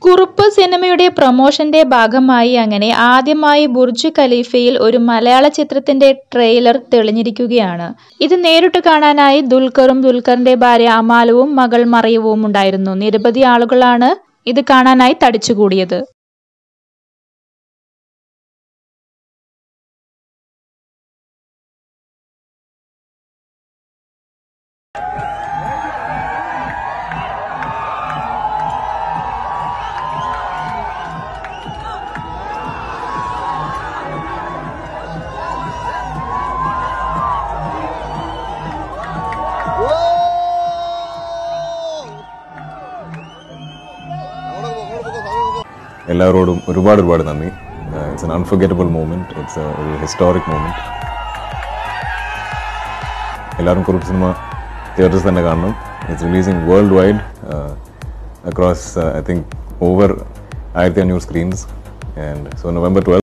കുറുപ്പ് സിനിമയുടെ പ്രൊമോഷന്റെ ഭാഗമായി അങ്ങനെ ആദ്യമായി ബുർജ് ഖലീഫയിൽ ഒരു മലയാള ചിത്രത്തിന്റെ ട്രെയിലർ തെളിഞ്ഞിരിക്കുകയാണ് ഇത് നേരിട്ട് കാണാനായി ദുൽഖറും ദുൽഖറിന്റെ ഭാര്യ അമാലുവും മകൾ മറിയവും ഉണ്ടായിരുന്നു നിരവധി ആളുകളാണ് ഇത് കാണാനായി തടിച്ചുകൂടിയത് എല്ലാവരോടും ഒരുപാട് ഒരുപാട് നന്ദി it's an unforgettable moment it's ഒരു ഹിസ്റ്റോറിക് മൂമെൻറ്റ് എല്ലാവരും കുറുപ്പ് സിനിമ തിയേറ്റേഴ്സ് തന്നെ കാണണം it's releasing worldwide across I think over ആയിരത്തി അഞ്ഞൂറ് screens and so November twelve